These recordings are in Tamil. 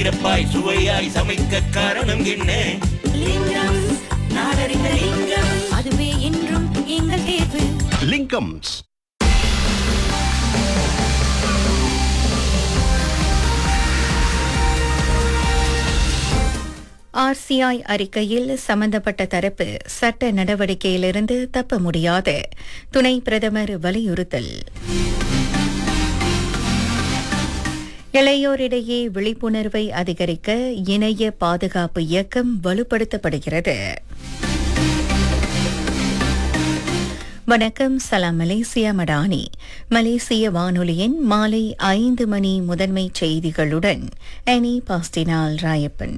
சிறப்பாய் சுவையாய் சமைக்க காரணம் என்ன லிங்கம் நாடறிந்த லிங்கம் அதுவே என்றும் எங்கள் தேர்வு லிங்கம்ஸ் ஆர்சிஐ அறிக்கையில் சம்பந்தப்பட்ட தரப்பு சட்ட நடவடிக்கையிலிருந்து தப்ப முடியாது துணை பிரதமர் வலியுறுத்தல் இளையோரிடையே விழிப்புணர்வை அதிகரிக்க இணைய பாதுகாப்பு இயக்கம் வலுப்படுத்தப்படுகிறது வணக்கம் சலாம் மலேசியா மடானி மலேசிய வானொலியின் மாலை ஐந்து மணி முதன்மை செய்திகளுடன் எனி பாஸ்டினால் ராயப்பன்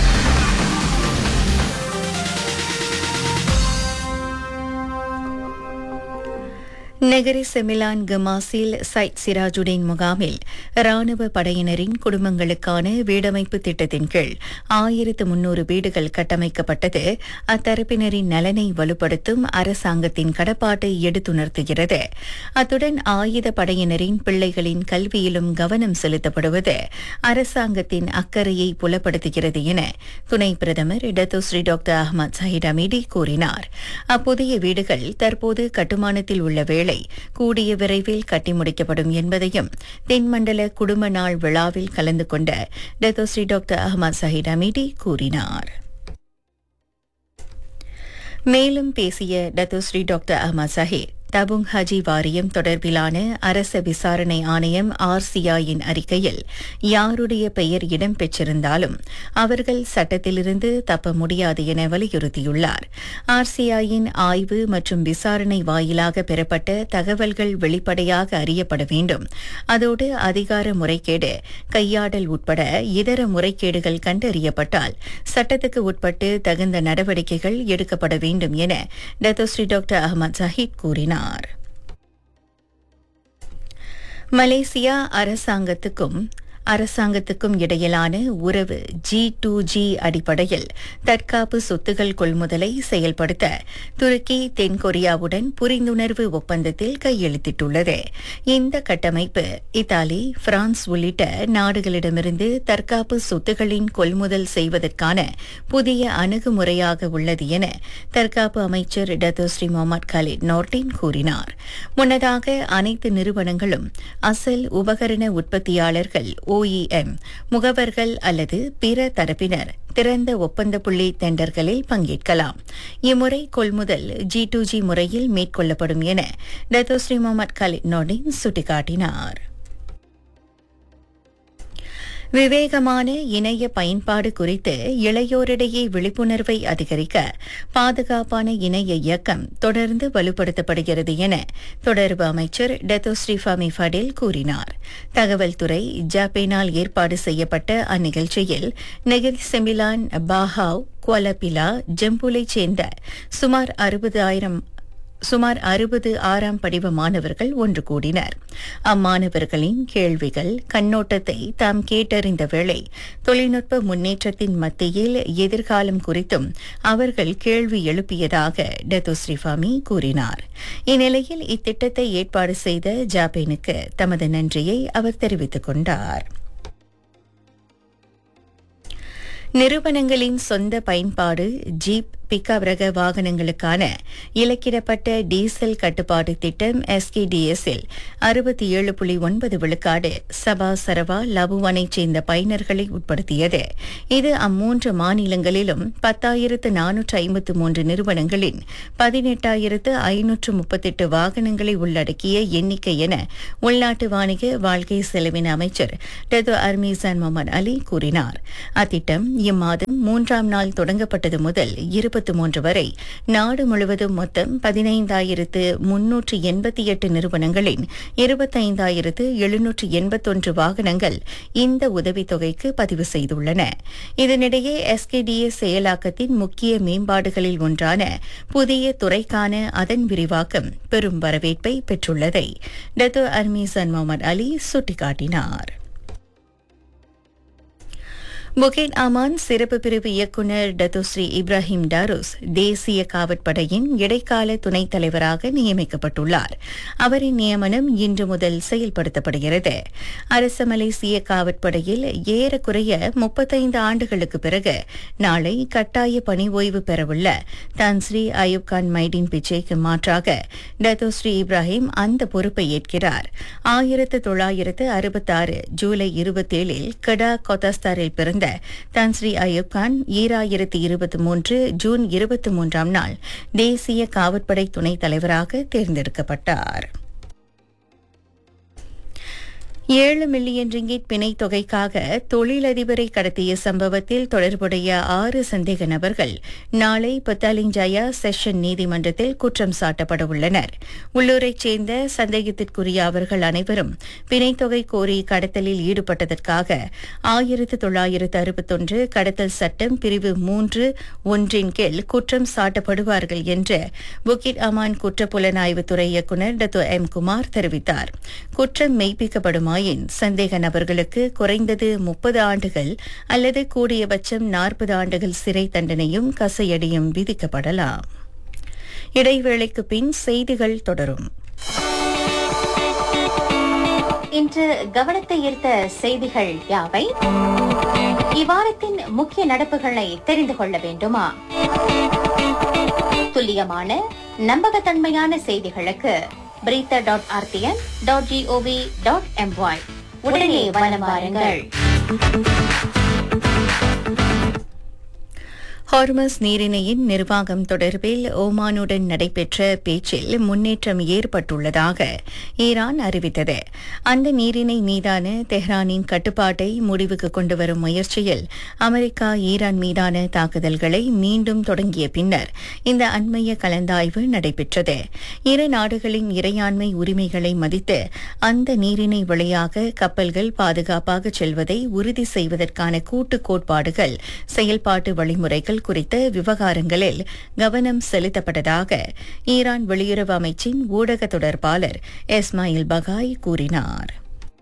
நெகரி செமிலான் கமாசில் சைட் சிராஜுடீன் முகாமில் ராணுவ படையினரின் குடும்பங்களுக்கான வீடமைப்பு திட்டத்தின் கீழ் ஆயிரத்து முன்னூறு வீடுகள் கட்டமைக்கப்பட்டது அத்தரப்பினரின் நலனை வலுப்படுத்தும் அரசாங்கத்தின் கடப்பாட்டை எடுத்துணர்த்துகிறது அத்துடன் ஆயுத படையினரின் பிள்ளைகளின் கல்வியிலும் கவனம் செலுத்தப்படுவது அரசாங்கத்தின் அக்கறையை புலப்படுத்துகிறது என துணை பிரதமர் Datuk Seri doctor Ahmad Zahid Hamidi கூறினார் அப்புதிய வீடுகள் தற்போது கட்டுமானத்தில் உள்ள வேளை கூடிய விரைவில் கட்டி முடிக்கப்படும் என்பதையும் தென்மண்டல குடும்ப நாள் விழாவில் கலந்து கொண்ட Datuk Seri doctor Ahmad Zahid Hamidi கூறினார் மேலும் பேசிய Datuk Seri doctor Ahmad Zahid Tabung Haji வாரியம் தொடர்பிலான அரச விசாரணை ஆணையம் ஆர்சிஐயின் அறிக்கையில் யாருடைய பெயர் இடம்பெற்றிருந்தாலும் அவர்கள் சட்டத்திலிருந்து தப்ப முடியாது என வலியுறுத்தியுள்ளார் ஆர்சிஐயின் ஆய்வு மற்றும் விசாரணை வாயிலாக பெறப்பட்ட தகவல்கள் வெளிப்படையாக அறியப்பட வேண்டும் அதோடு அதிகார முறைகேடு கையாடல் உட்பட இதர முறைகேடுகள் கண்டறியப்பட்டால் சட்டத்துக்கு உட்பட்டு தகுந்த நடவடிக்கைகள் எடுக்கப்பட வேண்டும் என டத்தோஸ்ரீ டாக்டர் அகமது சஹித் கூறினார் மலேசியா அரசாங்கத்துக்கும் அரசாங்கத்துக்கும் இடையிலான உறவு ஜி டூ ஜி அடிப்படையில் தற்காப்பு சொத்துகள் கொள்முதலை செயல்படுத்த துருக்கி தென்கொரியாவுடன் புரிந்துணர்வு ஒப்பந்தத்தில் கையெழுத்திட்டுள்ளது இந்த கட்டமைப்பு இத்தாலி பிரான்ஸ் உள்ளிட்ட நாடுகளிடமிருந்து தற்காப்பு சொத்துகளின் கொள்முதல் செய்வதற்கான புதிய அணுகுமுறையாக உள்ளது என தற்காப்பு அமைச்சர் டத்தோஸ்ரீ முகமது காலித் நோர்டின் கூறினார் முன்னதாக அனைத்து நிறுவனங்களும் அசல் உபகரண உற்பத்தியாளர்கள் ஓஇஎம் முகவர்கள் அல்லது பிற தரப்பினர் திறந்த ஒப்பந்த புள்ளி டெண்டர்களில் பங்கேற்கலாம் இம்முறை கொள்முதல் ஜி டு ஜி முறையில் மேற்கொள்ளப்படும் என டத்தோஸ்ரீ முகமது கலித் நோடின் சுட்டிக்காட்டினார் விவேகமான இணைய பயன்பாடு குறித்து இளையோரிடையே விழிப்புணர்வை அதிகரிக்க பாதுகாப்பான இணைய இயக்கம் தொடர்ந்து வலுப்படுத்தப்படுகிறது என தொடர்பு அமைச்சர் டெத்தோஸ்ரீ ஃபமி ஃபடில் கூறினார் தகவல் துறை ஜாப்பேனால் ஏற்பாடு செய்யப்பட்ட அந்நிகழ்ச்சியில் நெகிரி செமிலான் பாஹாவ் குவலபிலா ஜம்பூலைச் சேர்ந்த சுமார் அறுபதாயிரம் சுமார் அறுபது ஆறாம் படிவ மாணவர்கள் ஒன்று கூடினர் அம்மாணவர்களின் கேள்விகள் கண்ணோட்டத்தை தாம் கேட்டறிந்த வேளை தொழில்நுட்ப முன்னேற்றத்தின் மத்தியில் எதிர்காலம் குறித்தும் அவர்கள் கேள்வி எழுப்பியதாக டெத்தோ ஸ்ரீஃபாமி கூறினார் இந்நிலையில் இத்திட்டத்தை ஏற்பாடு செய்த ஜாப்பேனுக்கு தமது நன்றியை அவர் தெரிவித்துக் கொண்டார் நிறுவனங்களின் சொந்த பயன்பாடு ஜீப் பிக்கப் ரக வாகனங்களுக்கான இலக்கிடப்பட்ட டீசல் கட்டுப்பாடு திட்டம் எஸ்கேடிஎஸ்ஸில் அறுபத்தி ஏழு புள்ளி ஒன்பது விழுக்காடு சபா சரவா லபுவானைச் சேர்ந்த பயனர்களை உட்படுத்தியது இது அம்மூன்று மாநிலங்களிலும் பத்தாயிரத்து நானூற்று ஐம்பத்து மூன்று நிறுவனங்களின் பதினெட்டாயிரத்து ஐநூற்று முப்பத்தெட்டு வாகனங்களை உள்ளடக்கிய எண்ணிக்கை என உள்நாட்டு வாணிக வாழ்க்கை செலவின அமைச்சர் டெதோ அர்மீசான் முகமது அலி கூறினார் அத்திட்டம் இம்மாதம் மூன்றாம் நாள் தொடங்கப்பட்டது முதல் இருபத்தி மூன்று வரை நாடு முழுவதும் மொத்தம் பதினைந்தாயிரத்து முன்னூற்று எண்பத்தி எட்டு நிறுவனங்களின் இருபத்தைந்தாயிரத்து எழுநூற்று எண்பத்தொன்று வாகனங்கள் இந்த உதவித்தொகைக்கு பதிவு செய்துள்ளன இதனிடையே எஸ்கேடிஎஸ் செயலாக்கத்தின் முக்கிய மேம்பாடுகளில் ஒன்றான புதிய துறைக்கான அதன் விரிவாக்கம் பெரும் வரவேற்பை பெற்றுள்ளதை டத்து அர்மீசன் முகமது அலி சுட்டிக்காட்டினார் புகேட் அமான் சிறப்பு பிரிவு இயக்குநர் டத்துஸ்ரீ இப்ராஹிம் டாருஸ் தேசிய காவற்படையின் இடைக்கால துணைத் தலைவராக நியமிக்கப்பட்டுள்ளார் அவரின் நியமனம் இன்று முதல் செயல்படுத்தப்படுகிறது அரச மலேசிய காவற்படையில் ஏறக்குறைய முப்பத்தைந்து ஆண்டுகளுக்கு பிறகு நாளை கட்டாய பணி ஓய்வு பெறவுள்ள தன்ஸ்ரீ அயூப் கான் மைடின் பிச்சைக்கு மாற்றாக டத்தோஸ்ரீ இப்ராஹிம் அந்த பொறுப்பை ஏற்கிறார் ஆயிரத்து தொள்ளாயிரத்து அறுபத்தாறு ஜூலை இருபத்தேழில் கடா கொத்தாஸ்தாரில் பிறந்த தன்ஸ்ரீ அயூப் கான் ஈராயிரத்து இருபத்தி மூன்று ஜூன் இருபத்தி மூன்றாம் நாள் தேசிய காவற்படை துணைத் தலைவராக தேர்ந்தெடுக்கப்பட்டார் ஏழு மில்லியன் ரிங்கிட் பிணைத் தொகைக்காக தொழிலதிபரை கடத்திய சம்பவத்தில் தொடர்புடைய ஆறு சந்தேக நபர்கள் நாளை பத்தாலிஞ்சாயா செஷன் நீதிமன்றத்தில் குற்றம் சாட்டப்பட உள்ளனர் உள்ளூரைச் சேர்ந்த சந்தேகத்திற்குரிய அவர்கள் அனைவரும் பிணைத் தொகை கோரி கடத்தலில் ஈடுபட்டதற்காக ஆயிரத்து தொள்ளாயிரத்து அறுபத்தொன்று கடத்தல் சட்டம் பிரிவு மூன்று ஒன்றின் கீழ் குற்றம் சாட்டப்படுவார்கள் என்று புக்கிட் அமான் குற்றப்புலனாய்வுத்துறை இயக்குநர் டத்து எம் குமார் தெரிவித்தார் குற்றம் மெய்ப்பிக்கப்படுமாயின் சந்தேக நபர்களுக்கு குறைந்தது முப்பது ஆண்டுகள் அல்லது கூடியபட்சம் நாற்பது ஆண்டுகள் சிறை தண்டனையும் கசையடியும் விதிக்கப்படலாம் இடைவேளைக்கு பின் செய்திகள் தொடரும் இன்று கவனத்தை ஈர்த்த செய்திகள் யாவை இவ்வாரத்தின் முக்கிய நடப்புகளை தெரிந்து கொள்ள வேண்டுமா துல்லியமான நம்பகத்தன்மையான செய்திகளுக்கு berita dot R T M dot G O V dot M Y உடனே வலம் வாருங்கள் ஹார்மஸ் நீரிணையின் நிர்வாகம் தொடர்பில் ஓமானுடன் நடைபெற்ற பேச்சில் முன்னேற்றம் ஏற்பட்டுள்ளதாக ஈரான் அறிவித்தது அந்த நீரிணை மீதான தெஹ்ரானின் கட்டுப்பாட்டை முடிவுக்கு கொண்டுவரும் முயற்சியில் அமெரிக்கா ஈரான் மீதான தாக்குதல்களை மீண்டும் தொடங்கிய பின்னர் இந்த அண்மைய கலந்தாய்வு நடைபெற்றது இரு நாடுகளின் இறையாண்மை உரிமைகளை மதித்து அந்த நீரிணை வழியாக கப்பல்கள் பாதுகாப்பாக செல்வதை உறுதி செய்வதற்கான கூட்டு கோட்பாடுகள் செயல்பாட்டு வழிமுறைகள் குறித்த விவகாரங்களில் கவனம் செலுத்தப்பட்டதாக ஈரான் வெளியுறவு அமைச்சின் ஊடக தொடர்பாளர் எஸ்மாயில் பகாய் கூறினார்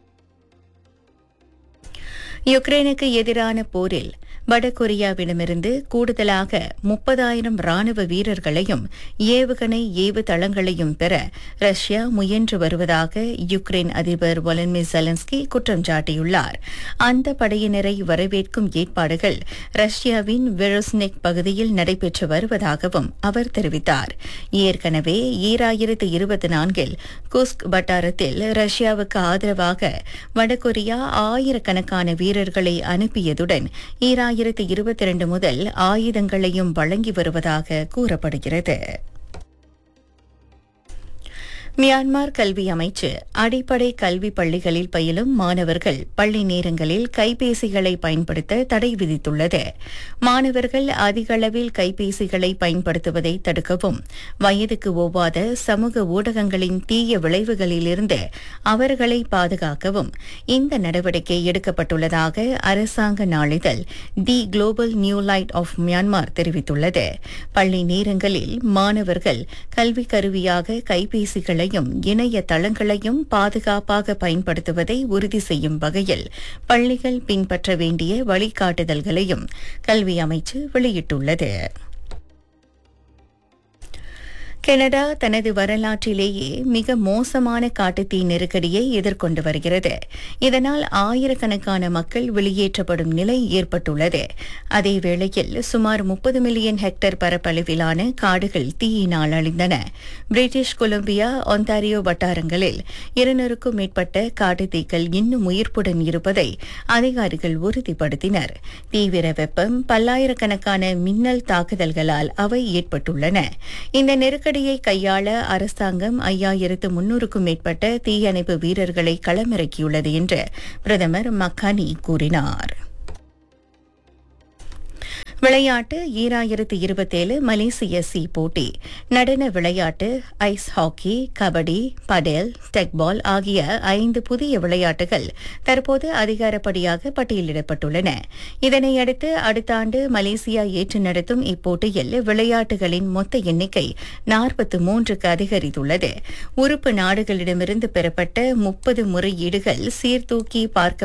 யுக்ரைனுக்கு எதிரான போரில் வடகொரியாவிடமிருந்து கூடுதலாக முப்பதாயிரம் ராணுவ வீரர்களையும் ஏவுகணை ஏவு தளங்களையும் பெற ரஷ்யா முயன்று வருவதாக யுக்ரைன் அதிபர் வொலன்மிர் ஜெலன்ஸ்கி குற்றம் சாட்டியுள்ளார் அந்த படையினரை வரவேற்கும் ஏற்பாடுகள் ரஷ்யாவின் வெரோஸ்னெக் பகுதியில் நடைபெற்று வருவதாகவும் அவர் தெரிவித்தார் ஏற்கனவே ஈராயிரத்து இருபத்தி நான்கில் குஸ்க் வட்டாரத்தில் ரஷ்யாவுக்கு ஆதரவாக வடகொரியா ஆயிரக்கணக்கான வீரர்களை அனுப்பியதுடன் ஈராயிரத்து இருபத்தி இரண்டு முதல் ஆயுதங்களையும் வழங்கி வருவதாக கூறப்படுகிறது மியான்மர் கல்வி அமைச்சு அடிப்படை கல்வி பள்ளிகளில் பயிலும் மாணவர்கள் பள்ளி நேரங்களில் கைபேசிகளை பயன்படுத்த தடை விதித்துள்ளது மாணவர்கள் அதிக அளவில் கைபேசிகளை பயன்படுத்துவதை தடுக்கவும் வயதுக்கு ஒவ்வாத சமூக ஊடகங்களின் தீய விளைவுகளிலிருந்து அவர்களை பாதுகாக்கவும் இந்த நடவடிக்கை எடுக்கப்பட்டுள்ளதாக அரசாங்க நாளிதழ் the global new light of Myanmar தெரிவித்துள்ளது பள்ளி நேரங்களில் மாணவர்கள் கல்வி கருவியாக கைபேசிகளை தளங்களையும் இணைய தளங்களையும் பாதுகாப்பாக பயன்படுத்துவதை உறுதி செய்யும் வகையில் பள்ளிகள் பின்பற்ற வேண்டிய வழிகாட்டுதல்களையும் கல்வி அமைச்சு வெளியிட்டுள்ளது கனடா தனது வரலாற்றிலேயே மிக மோசமான காட்டுத்தீ நெருக்கடியை எதிர்கொண்டு வருகிறது இதனால் ஆயிரக்கணக்கான மக்கள் வெளியேற்றப்படும் நிலை ஏற்பட்டுள்ளது அதே வேளையில் சுமார் முப்பது மில்லியன் ஹெக்டேர் பரப்பளவிலான காடுகள் தீயினால் அழிந்தன பிரிட்டிஷ் கொலம்பியா ஒன்டாரியோ வட்டாரங்களில் இருநூறுக்கும் மேற்பட்ட காட்டுத்தீக்கள் இன்னும் உயிர்ப்புடன் இருப்பதை அதிகாரிகள் உறுதிப்படுத்தினர் தீவிர வெப்பம் பல்லாயிரக்கணக்கான மின்னல் தாக்குதல்களால் அவை ஏற்பட்டுள்ளன இந்த நெருக்கடி நெருக்கடியை கையாள அரசாங்கம் ஐயாயிரத்து முன்னூறுக்கும் மேற்பட்ட தீயணைப்பு வீரர்களை களமிறக்கியுள்ளது என்று பிரதமர் மக்கானி கூறினார் விளையாட்டு ஈராயிரத்து இருபத்தேழு மலேசிய சி போட்டி நடன விளையாட்டு ice hockey kabaddi padel teqball ஆகிய ஐந்து புதிய விளையாட்டுகள் தற்போது அதிகாரப்படியாக பட்டியலிடப்பட்டுள்ளன இதனையடுத்து அடுத்த ஆண்டு மலேசியா ஏற்று நடத்தும் இப்போட்டியில் விளையாட்டுகளின் மொத்த எண்ணிக்கை நாற்பத்து மூன்றுக்கு அதிகரித்துள்ளது உறுப்பு நாடுகளிடமிருந்து பெறப்பட்ட முப்பது முறையீடுகள் சீர்தூக்கி பார்க்க